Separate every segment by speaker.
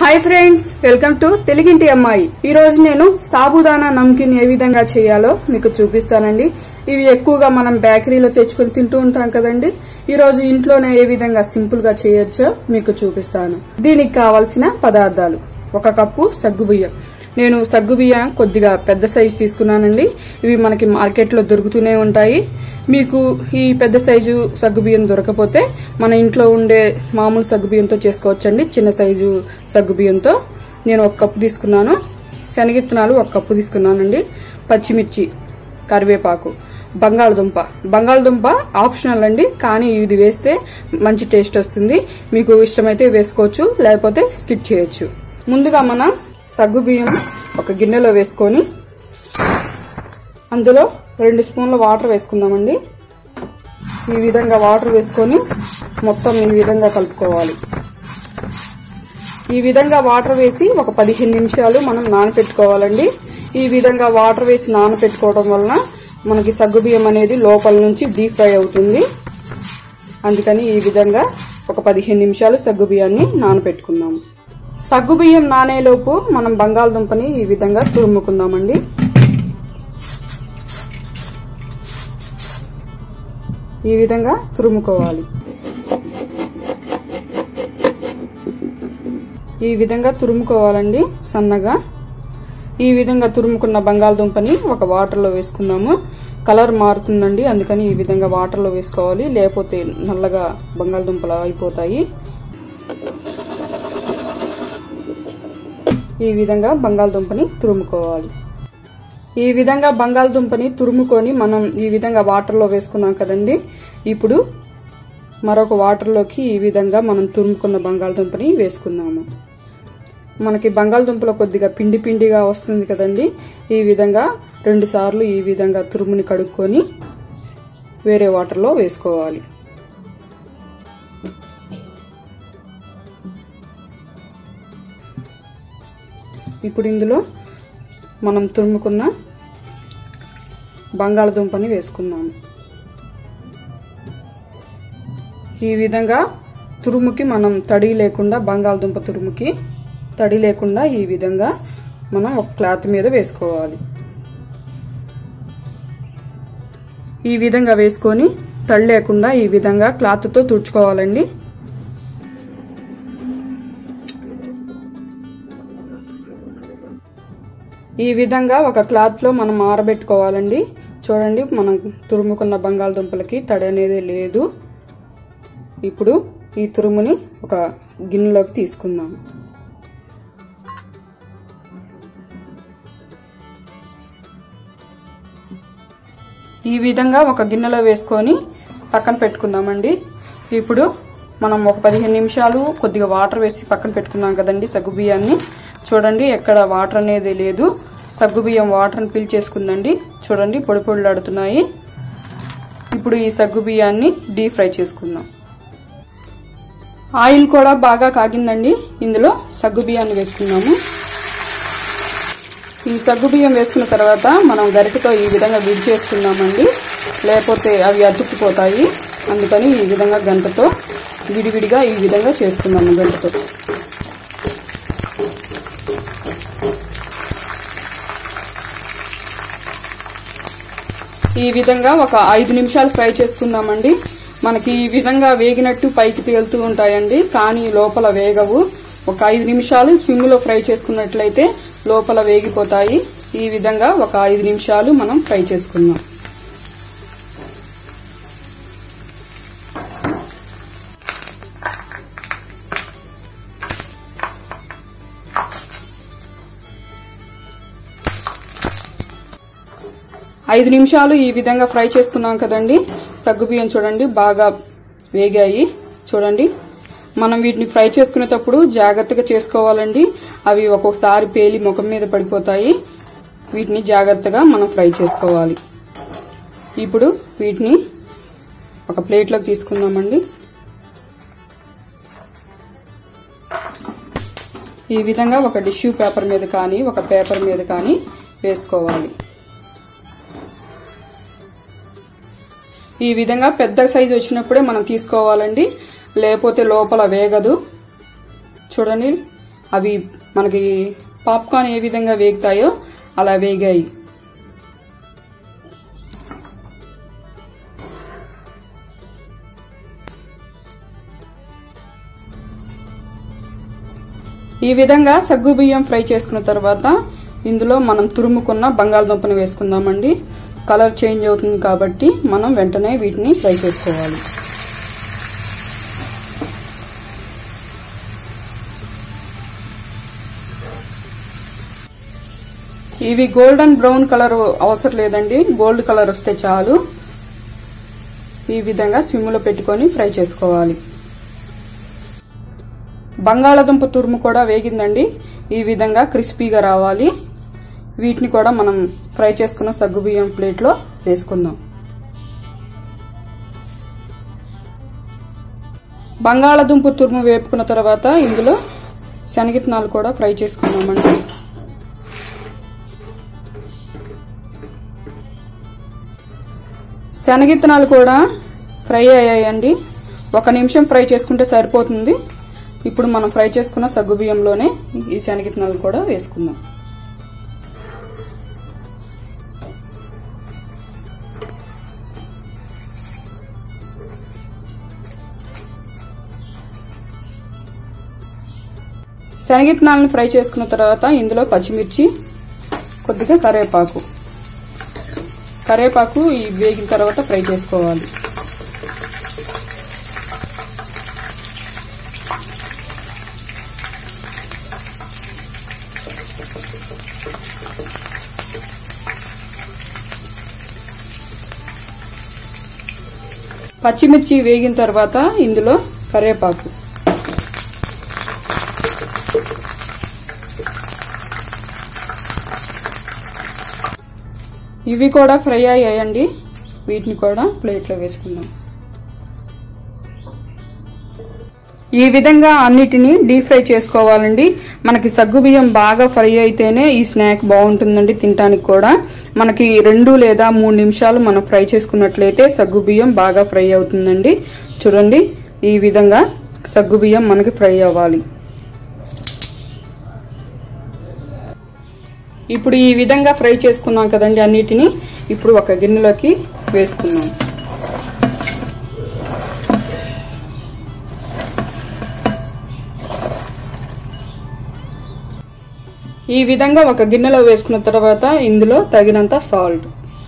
Speaker 1: hi friends welcome to తెలుగింటి అమ్మాయి ఈ రోజు నేను సాబుదానా నమ్కిన్ ఏ విధంగా చేయాలో మీకు చూపిస్తానండి ఇవి ఎక్కువగా మనం బేకరీలో తెచ్చుకొని తింటూ ఉంటాం కదండి ఈ రోజు ఇంట్లోనే ఏ విధంగా సింపుల్ గా చేయొచ్చో మీకు చూపిస్తాను దీనికి కావలసిన పదార్థాలు ఒక కప్పు సగ్గుబియ్యం నేను సగ్గుబియ్యం కొద్దిగా పెద్ద సైజు తీసుకున్నానండి ఇవి మనకి మార్కెట్ లో దొరుకుతూనే ఉంటాయి మీకు ఈ పెద్ద సైజు సగ్గుబియ్యం దొరకపోతే మన ఇంట్లో ఉండే మామూలు సగ్గుబియ్యంతో చేసుకోవచ్చండి చిన్న సైజు సగ్గుబియ్యంతో నేను ఒక కప్పు తీసుకున్నాను శనగిత్తనాలు ఒక కప్పు తీసుకున్నానండి పచ్చిమిర్చి కరివేపాకు బంగాళదుంప బంగాళదుంప ఆప్షనల్ అండి కానీ ఇది వేస్తే మంచి టేస్ట్ వస్తుంది మీకు ఇష్టమైతే వేసుకోవచ్చు లేకపోతే స్కిప్ చేయొచ్చు ముందుగా మనం సగ్గు బియ్యం ఒక గిన్నెలో వేసుకొని అందులో రెండు స్పూన్ల వాటర్ వేసుకుందామండి ఈ విధంగా వాటర్ వేసుకొని మొత్తం ఈ విధంగా కలుపుకోవాలి ఈ విధంగా వాటర్ వేసి ఒక పదిహేను నిమిషాలు మనం నానపెట్టుకోవాలండి ఈ విధంగా వాటర్ వేసి నానపెట్టుకోవడం వలన మనకి సగ్గుబియ్యం అనేది లోపల నుంచి డీప్ ఫ్రై అవుతుంది అందుకని ఈ విధంగా ఒక పదిహేను నిమిషాలు సగ్గుబియ్యాన్ని నానపెట్టుకుందాము సగ్గుబియ్యం నానేలోపు మనం బంగాళదుంపని ఈ విధంగా తురుముకుందామండి ఈ విధంగా తురుముకోవాలి ఈ విధంగా తురుముకోవాలండి సన్నగా ఈ విధంగా తురుముకున్న బంగాళదుంపని ఒక వాటర్లో వేసుకుందాము కలర్ మారుతుందండి అందుకని ఈ విధంగా వాటర్లో వేసుకోవాలి లేకపోతే నల్లగా బంగాళదుంపలు అయిపోతాయి ఈ విధంగా బంగాళదుంపని తురుముకోవాలి ఈ విధంగా బంగాళదుంపని తురుముకొని మనం ఈ విధంగా వాటర్లో వేసుకున్నాం కదండి ఇప్పుడు మరొక వాటర్లోకి ఈ విధంగా మనం తురుముకున్న బంగాళదుంపని వేసుకుందాము మనకి బంగాళదుంపలో కొద్దిగా పిండి పిండిగా వస్తుంది కదండి ఈ విధంగా రెండు సార్లు ఈ విధంగా తురుముని కడుక్కొని వేరే వాటర్లో వేసుకోవాలి ఇప్పుడు ఇందులో మనం తురుముకున్న బంగాళదుంపని వేసుకుందాము ఈ విధంగా తురుముకి మనం తడి లేకుండా బంగాళదుంప తురుముకి తడి లేకుండా ఈ విధంగా మనం ఒక క్లాత్ మీద వేసుకోవాలి ఈ విధంగా వేసుకొని తడి లేకుండా ఈ విధంగా క్లాత్తో తుడుచుకోవాలండి ఈ విధంగా ఒక క్లాత్ లో మనం ఆరబెట్టుకోవాలండి చూడండి మనం తురుముకున్న బంగాళదుంపలకి తడి అనేది లేదు ఇప్పుడు ఈ తురుముని ఒక గిన్నెలోకి తీసుకుందాం ఈ విధంగా ఒక గిన్నెలో వేసుకొని పక్కన పెట్టుకుందామండి ఇప్పుడు మనం ఒక పదిహేను నిమిషాలు కొద్దిగా వాటర్ వేసి పక్కన పెట్టుకున్నాం కదండి సగ్గు బియ్యాన్ని చూడండి ఎక్కడ వాటర్ అనేది లేదు సగ్గు బియ్యం వాటర్ని పీల్చేసుకుందండి చూడండి పొడి పొడిలాడుతున్నాయి ఇప్పుడు ఈ సగ్గు బియ్యాన్ని డీప్ ఫ్రై చేసుకుందాం ఆయిల్ కూడా బాగా కాగిందండి ఇందులో సగ్గు బియ్యాన్ని వేసుకున్నాము ఈ సగ్గు బియ్యం వేసుకున్న తర్వాత మనం గరిటతో ఈ విధంగా విడి చేసుకున్నామండి లేకపోతే అవి అతుక్కుపోతాయి అందుకని ఈ విధంగా గంటతో విడివిడిగా ఈ విధంగా చేసుకున్నాము గంటతో ఈ విధంగా ఒక ఐదు నిమిషాలు ఫ్రై చేసుకుందామండి మనకి ఈ విధంగా వేగినట్టు పైకి తేలుతూ ఉంటాయండి కానీ లోపల వేగవు ఒక ఐదు నిమిషాలు స్విమ్లో ఫ్రై చేసుకున్నట్లయితే లోపల వేగిపోతాయి ఈ విధంగా ఒక ఐదు నిమిషాలు మనం ఫ్రై చేసుకుందాం ఐదు నిమిషాలు ఈ విధంగా ఫ్రై చేసుకున్నాం కదండి సగ్గుబియ్యం చూడండి బాగా వేగాయి చూడండి మనం వీటిని ఫ్రై చేసుకునేటప్పుడు జాగ్రత్తగా చేసుకోవాలండి అవి ఒక్కొక్కసారి పేలి ముఖం మీద పడిపోతాయి వీటిని జాగ్రత్తగా మనం ఫ్రై చేసుకోవాలి ఇప్పుడు వీటిని ఒక ప్లేట్లోకి తీసుకుందామండి ఈ విధంగా ఒక టిష్యూ పేపర్ మీద కానీ ఒక పేపర్ మీద కానీ వేసుకోవాలి ఈ విధంగా పెద్ద సైజు వచ్చినప్పుడే మనం తీసుకోవాలండి లేకపోతే లోపల వేగదు చూడండి అవి మనకి పాప్కార్న్ ఏ విధంగా వేగుతాయో అలా వేగాయి ఈ విధంగా సగ్గు బియ్యం ఫ్రై చేసుకున్న తర్వాత ఇందులో మనం తురుముకున్న బంగాళదుంపని వేసుకుందామండి కలర్ చేంజ్ అవుతుంది కాబట్టి మనం వెంటనే వీటిని ఫ్రై చేసుకోవాలి ఇవి గోల్డెన్ బ్రౌన్ కలర్ అవసరం లేదండి గోల్డ్ కలర్ వస్తే చాలు ఈ విధంగా సిమ్లో పెట్టుకొని ఫ్రై చేసుకోవాలి బంగాళాదుంప తురుము కూడా వేగిందండి ఈ విధంగా క్రిస్పీగా రావాలి వీటిని కూడా మనం ఫ్రై చేసుకున్న సగ్గుబియ్యం ప్లేట్లో వేసుకుందాం బంగాళాదుంప తురుము వేపుకున్న తర్వాత ఇందులో శనగిత్తనాలు కూడా ఫ్రై చేసుకుందామండి శనగిత్తనాలు కూడా ఫ్రై అయ్యాయండి ఒక నిమిషం ఫ్రై చేసుకుంటే సరిపోతుంది ఇప్పుడు మనం ఫ్రై చేసుకున్న సగ్గుబియ్యంలోనే ఈ శనగిత్తనాలు కూడా వేసుకుందాం శనగిత్తనాలను ఫ్రై చేసుకున్న తర్వాత ఇందులో పచ్చిమిర్చి కొద్దిగా కరివేపాకు కరివేపాకు ఈ వేగిన తర్వాత ఫ్రై చేసుకోవాలి పచ్చిమిర్చి వేగిన తర్వాత ఇందులో కరివేపాకు ఇవి కూడా ఫ్రై అయ్యాయండి వీటిని కూడా ప్లేట్లో వేసుకుందాం ఈ విధంగా అన్నిటిని డీప్ ఫ్రై చేసుకోవాలండి మనకి సగ్గుబియ్యం బాగా ఫ్రై అయితేనే ఈ స్నాక్ బాగుంటుందండి తినడానికి కూడా మనకి రెండు లేదా మూడు నిమిషాలు మనం ఫ్రై చేసుకున్నట్లయితే సగ్గుబియ్యం బాగా ఫ్రై అవుతుందండి చూడండి ఈ విధంగా సగ్గుబియ్యం మనకి ఫ్రై అవ్వాలి ఇప్పుడు ఈ విధంగా ఫ్రై చేసుకున్నాం కదండి అన్నిటిని ఇప్పుడు ఒక గిన్నెలోకి వేసుకున్నాం ఈ విధంగా ఒక గిన్నెలో వేసుకున్న తర్వాత ఇందులో తగినంత సాల్ట్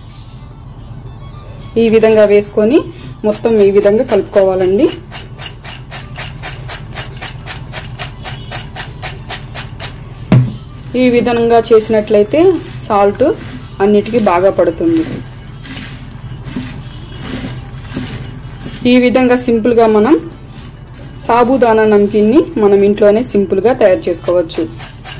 Speaker 1: ఈ విధంగా వేసుకొని మొత్తం ఈ విధంగా కలుపుకోవాలండి ఈ విధంగా చేసినట్లయితే సాల్ట్ అన్నిటికీ బాగా పడుతుంది ఈ విధంగా సింపుల్గా మనం సాబుదానా నమ్కిన్ని మనం ఇంట్లోనే సింపుల్గా తయారు చేసుకోవచ్చు